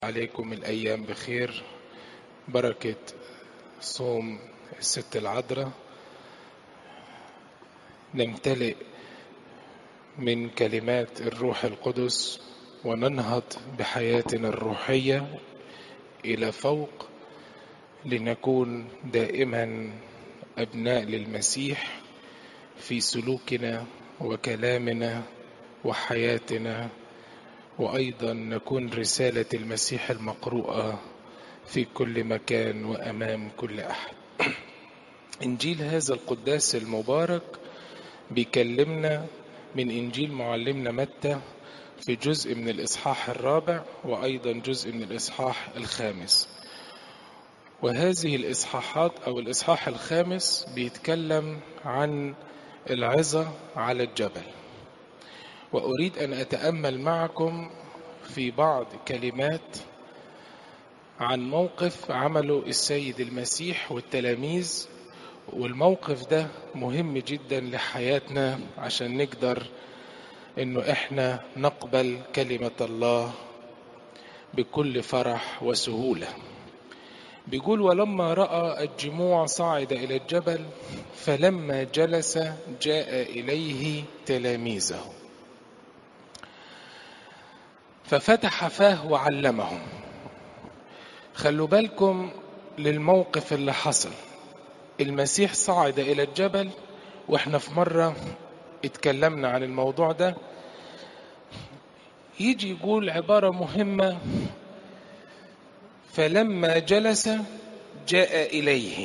عليكم الأيام بخير بركة صوم الست العذراء نمتلئ من كلمات الروح القدس وننهض بحياتنا الروحية إلى فوق لنكون دائما أبناء للمسيح في سلوكنا وكلامنا وحياتنا وايضا نكون رساله المسيح المقروءه في كل مكان وامام كل احد انجيل هذا القداس المبارك بيكلمنا من انجيل معلمنا متى في جزء من الاصحاح الرابع وايضا جزء من الاصحاح الخامس وهذه الاصحاحات او الاصحاح الخامس بيتكلم عن العظه على الجبل وأريد أن أتأمل معكم في بعض كلمات عن موقف عمله السيد المسيح والتلاميذ والموقف ده مهم جدا لحياتنا عشان نقدر انه احنا نقبل كلمة الله بكل فرح وسهولة بيقول ولما رأى الجموع صعد إلى الجبل فلما جلس جاء إليه تلاميذه ففتح فاه وعلمهم خلوا بالكم للموقف اللي حصل المسيح صعد إلى الجبل وإحنا في مرة اتكلمنا عن الموضوع ده يجي يقول عبارة مهمة فلما جلس جاء إليه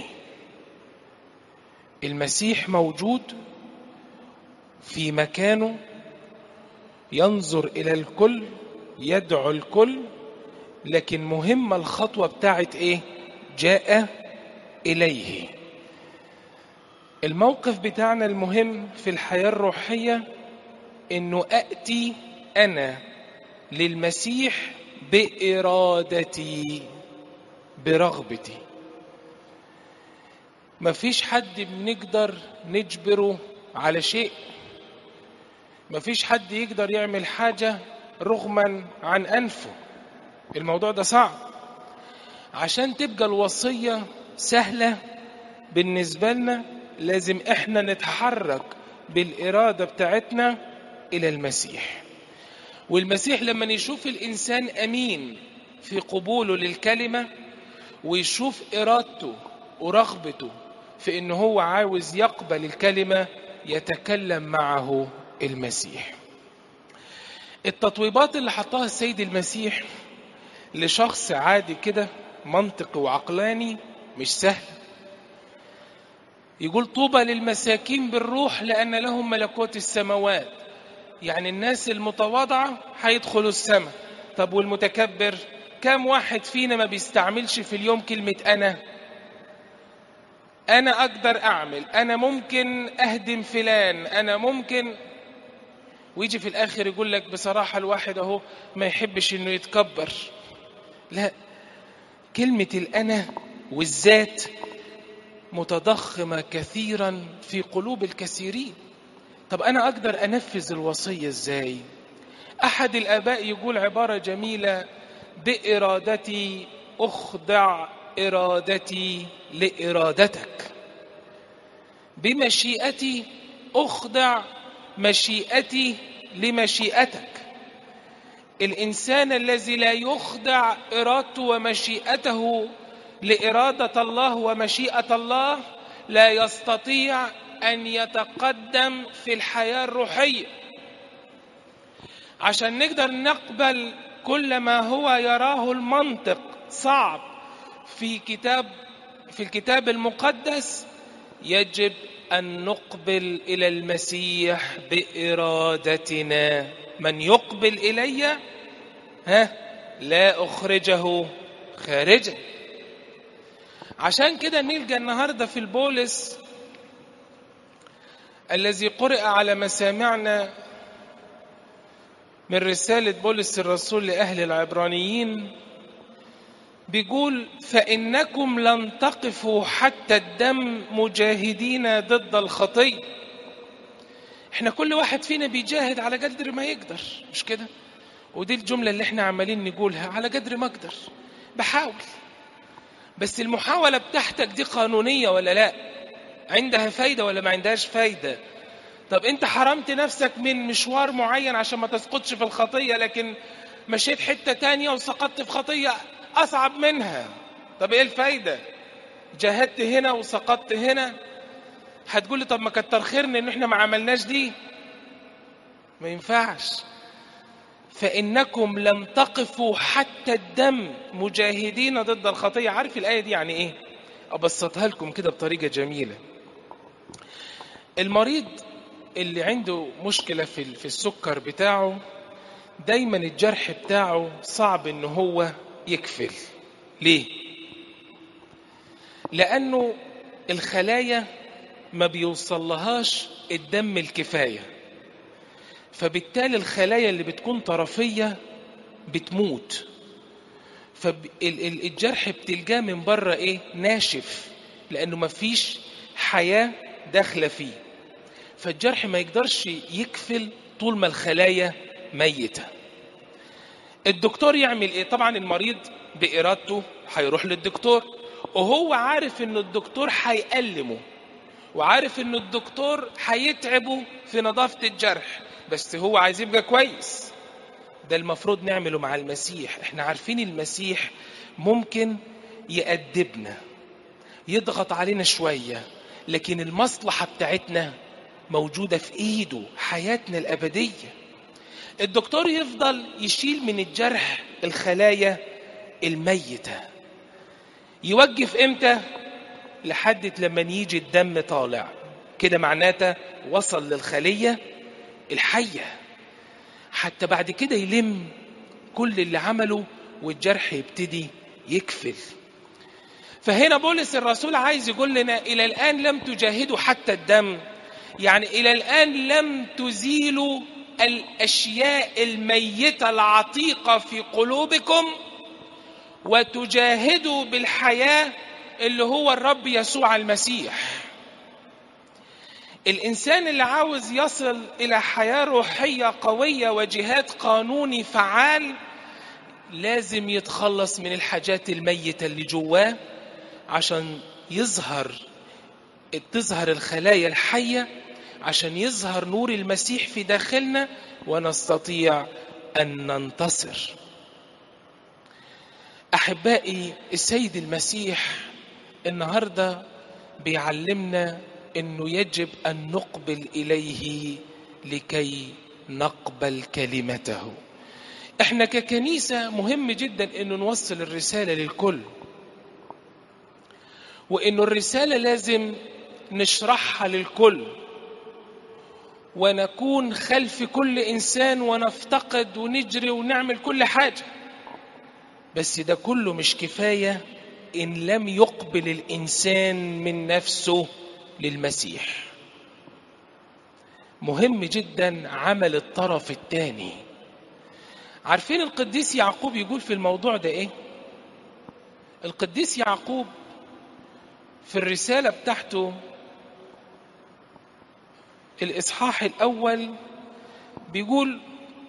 المسيح موجود في مكانه ينظر إلى الكل يدعو الكل لكن مهمة الخطوة بتاعت ايه جاء اليه الموقف بتاعنا المهم في الحياة الروحية انه اتي انا للمسيح بارادتي برغبتي مفيش حد بنقدر نجبره على شيء مفيش حد يقدر يعمل حاجة رغما عن أنفه الموضوع ده صعب عشان تبقى الوصية سهلة بالنسبة لنا لازم احنا نتحرك بالإرادة بتاعتنا إلى المسيح والمسيح لما يشوف الإنسان أمين في قبوله للكلمة ويشوف إرادته ورغبته في إن هو عاوز يقبل الكلمة يتكلم معه المسيح التطويبات اللي حطها السيد المسيح لشخص عادي كده منطقي وعقلاني مش سهل يقول طوبى للمساكين بالروح لأن لهم ملكوت السماوات يعني الناس المتواضعة هيدخلوا السماء طب والمتكبر كم واحد فينا ما بيستعملش في اليوم كلمة أنا أنا أقدر أعمل أنا ممكن أهدم فلان أنا ممكن ويجي في الاخر يقول لك بصراحة الواحد اهو ما يحبش انه يتكبر لا كلمة الانا والذات متضخمة كثيرا في قلوب الكثيرين طب انا اقدر انفذ الوصية ازاي احد الاباء يقول عبارة جميلة بارادتي اخضع ارادتي لارادتك بمشيئتي اخضع مشيئتي لمشيئتك الانسان الذي لا يخضع ارادته ومشيئته لاراده الله ومشيئه الله لا يستطيع ان يتقدم في الحياه الروحيه عشان نقدر نقبل كل ما هو يراه المنطق صعب في كتاب في الكتاب المقدس يجب أن نقبل إلى المسيح بإرادتنا من يقبل إلي ها لا أخرجه خارجا عشان كده نلقى النهاردة في البولس الذي قرئ على مسامعنا من رسالة بولس الرسول لأهل العبرانيين بيقول فإنكم لن تقفوا حتى الدم مجاهدين ضد الخطية احنا كل واحد فينا بيجاهد على قدر ما يقدر مش كده ودي الجملة اللي احنا عمالين نقولها على قدر ما اقدر بحاول بس المحاولة بتاعتك دي قانونية ولا لا عندها فايدة ولا ما عندهاش فايدة طب انت حرمت نفسك من مشوار معين عشان ما تسقطش في الخطية لكن مشيت حتة تانية وسقطت في خطية أصعب منها طب ايه الفايدة جاهدت هنا وسقطت هنا هتقول لي طب ما كتر خيرنا ان احنا ما عملناش دي ما ينفعش فإنكم لم تقفوا حتى الدم مجاهدين ضد الخطية عارف الآية دي يعني إيه أبسطها لكم كده بطريقة جميلة المريض اللي عنده مشكلة في في السكر بتاعه دايما الجرح بتاعه صعب ان هو يكفل ليه لانه الخلايا ما بيوصلهاش الدم الكفايه فبالتالي الخلايا اللي بتكون طرفيه بتموت فالجرح بتلقاه من بره ايه ناشف لانه ما فيش حياه داخله فيه فالجرح ما يقدرش يكفل طول ما الخلايا ميته الدكتور يعمل ايه طبعا المريض بارادته هيروح للدكتور وهو عارف ان الدكتور هيألمه وعارف ان الدكتور هيتعبه في نظافه الجرح بس هو عايز يبقى كويس ده المفروض نعمله مع المسيح احنا عارفين المسيح ممكن يأدبنا يضغط علينا شوية لكن المصلحة بتاعتنا موجودة في ايده حياتنا الأبدية الدكتور يفضل يشيل من الجرح الخلايا الميتة يوقف امتى لحد لما يجي الدم طالع كده معناته وصل للخلية الحية حتى بعد كده يلم كل اللي عمله والجرح يبتدي يكفل فهنا بولس الرسول عايز يقول لنا إلى الآن لم تجاهدوا حتى الدم يعني إلى الآن لم تزيلوا الأشياء الميتة العتيقة في قلوبكم وتجاهدوا بالحياة اللي هو الرب يسوع المسيح الإنسان اللي عاوز يصل إلى حياة روحية قوية وجهاد قانوني فعال لازم يتخلص من الحاجات الميتة اللي جواه عشان يظهر تظهر الخلايا الحية عشان يظهر نور المسيح في داخلنا ونستطيع أن ننتصر أحبائي السيد المسيح النهاردة بيعلمنا أنه يجب أن نقبل إليه لكي نقبل كلمته احنا ككنيسة مهم جدا أنه نوصل الرسالة للكل وأنه الرسالة لازم نشرحها للكل ونكون خلف كل إنسان ونفتقد ونجري ونعمل كل حاجة بس ده كله مش كفاية إن لم يقبل الإنسان من نفسه للمسيح مهم جدا عمل الطرف الثاني عارفين القديس يعقوب يقول في الموضوع ده ايه القديس يعقوب في الرسالة بتاعته الإصحاح الأول بيقول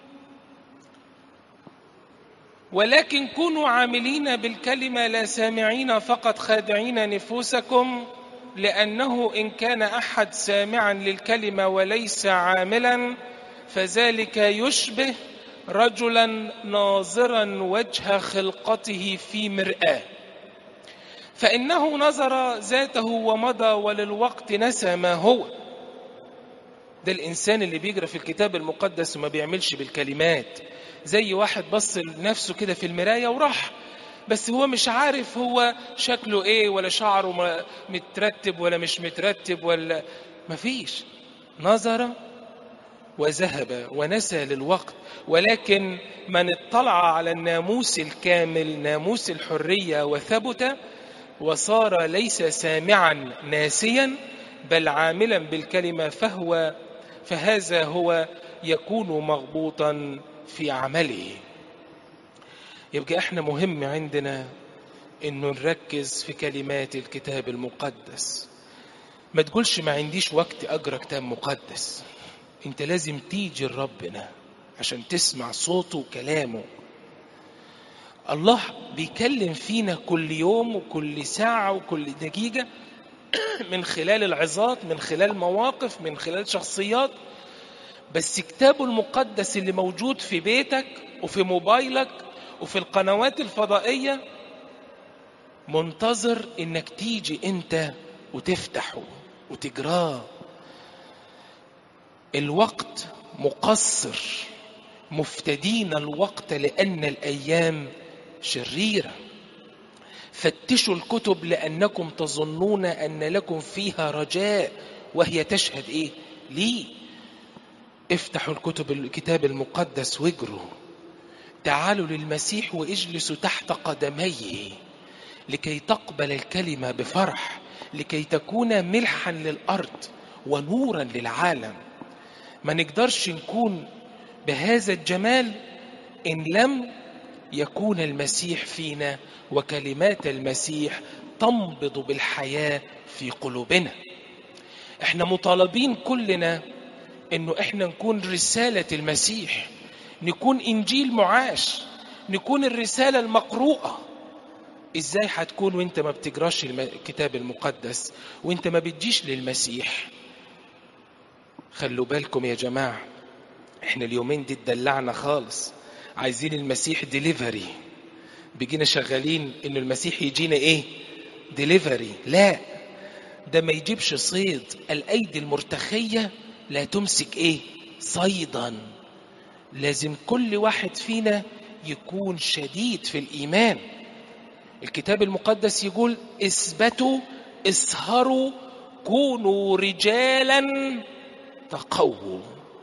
ولكن كونوا عاملين بالكلمة لا سامعين فقط خادعين نفوسكم لأنه إن كان أحد سامعا للكلمة وليس عاملا فذلك يشبه رجلا ناظرا وجه خلقته في مرآة فإنه نظر ذاته ومضى وللوقت نسى ما هو ده الإنسان اللي بيجرى في الكتاب المقدس وما بيعملش بالكلمات زي واحد بص لنفسه كده في المراية وراح بس هو مش عارف هو شكله ايه ولا شعره مترتب ولا مش مترتب ولا مفيش نظر وذهب ونسى للوقت ولكن من اطلع على الناموس الكامل ناموس الحرية وثبت وصار ليس سامعا ناسيا بل عاملا بالكلمة فهو فهذا هو يكون مغبوطا في عمله يبقى احنا مهم عندنا انه نركز في كلمات الكتاب المقدس ما تقولش ما عنديش وقت اقرا كتاب مقدس انت لازم تيجي لربنا عشان تسمع صوته وكلامه الله بيكلم فينا كل يوم وكل ساعة وكل دقيقة من خلال العظات من خلال مواقف من خلال شخصيات بس كتابه المقدس اللي موجود في بيتك وفي موبايلك وفي القنوات الفضائية منتظر انك تيجي انت وتفتحه وتجراه الوقت مقصر مفتدين الوقت لان الايام شريره فتشوا الكتب لانكم تظنون ان لكم فيها رجاء وهي تشهد ايه ليه افتحوا الكتب الكتاب المقدس واجروا تعالوا للمسيح واجلسوا تحت قدميه لكي تقبل الكلمه بفرح لكي تكون ملحا للارض ونورا للعالم ما نقدرش نكون بهذا الجمال ان لم يكون المسيح فينا وكلمات المسيح تنبض بالحياه في قلوبنا احنا مطالبين كلنا انه احنا نكون رساله المسيح نكون انجيل معاش نكون الرساله المقروءه ازاي هتكون وانت ما بتجراش الكتاب المقدس وانت ما بتجيش للمسيح خلوا بالكم يا جماعه احنا اليومين دي اتدلعنا خالص عايزين المسيح ديليفري بيجينا شغالين ان المسيح يجينا ايه ديليفري لا ده ما يجيبش صيد الايدي المرتخيه لا تمسك ايه صيدا لازم كل واحد فينا يكون شديد في الايمان الكتاب المقدس يقول اثبتوا اسهروا كونوا رجالا تقووا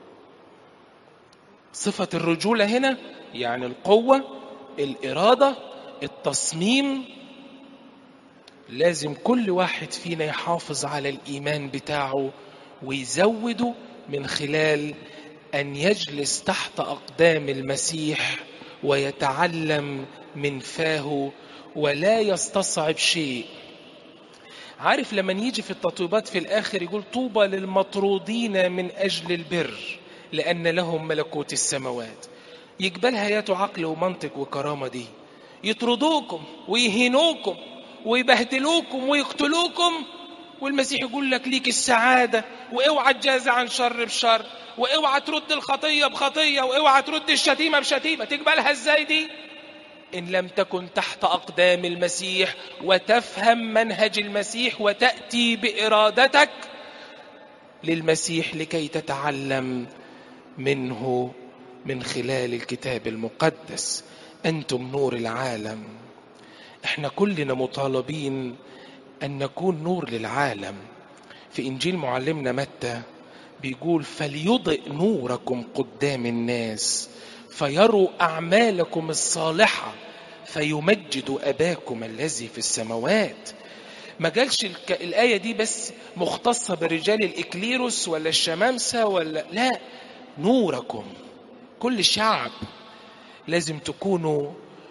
صفة الرجولة هنا يعني القوة الإرادة التصميم لازم كل واحد فينا يحافظ على الإيمان بتاعه ويزوده من خلال أن يجلس تحت أقدام المسيح ويتعلم من فاه ولا يستصعب شيء عارف لما يجي في التطويبات في الآخر يقول طوبى للمطرودين من أجل البر لأن لهم ملكوت السماوات يقبلها ياتوا عقل ومنطق وكرامة دي يطردوكم ويهينوكم ويبهدلوكم ويقتلوكم والمسيح يقول لك ليك السعادة واوعى تجازى عن شر بشر واوعى ترد الخطية بخطية واوعى ترد الشتيمة بشتيمة تقبلها ازاي دي إن لم تكن تحت أقدام المسيح وتفهم منهج المسيح وتأتي بإرادتك للمسيح لكي تتعلم منه من خلال الكتاب المقدس أنتم نور العالم احنا كلنا مطالبين أن نكون نور للعالم في إنجيل معلمنا متى بيقول فليضئ نوركم قدام الناس فيروا أعمالكم الصالحة فيمجدوا أباكم الذي في السماوات ما قالش الك... الآية دي بس مختصة برجال الإكليروس ولا الشمامسة ولا لا نوركم كل شعب لازم تكونوا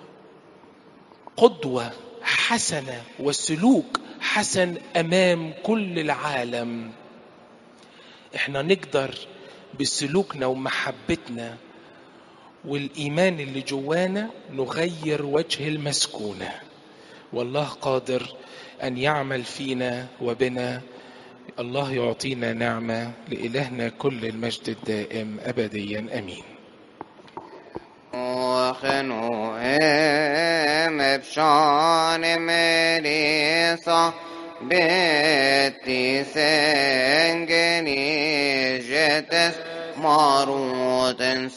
قدوة حسنة وسلوك حسن أمام كل العالم احنا نقدر بسلوكنا ومحبتنا والإيمان اللي جوانا نغير وجه المسكونة والله قادر أن يعمل فينا وبنا الله يعطينا نعمة لإلهنا كل المجد الدائم أبديا أمين وخنوهم بشان مريصة بيتي سنجني جتس ماروت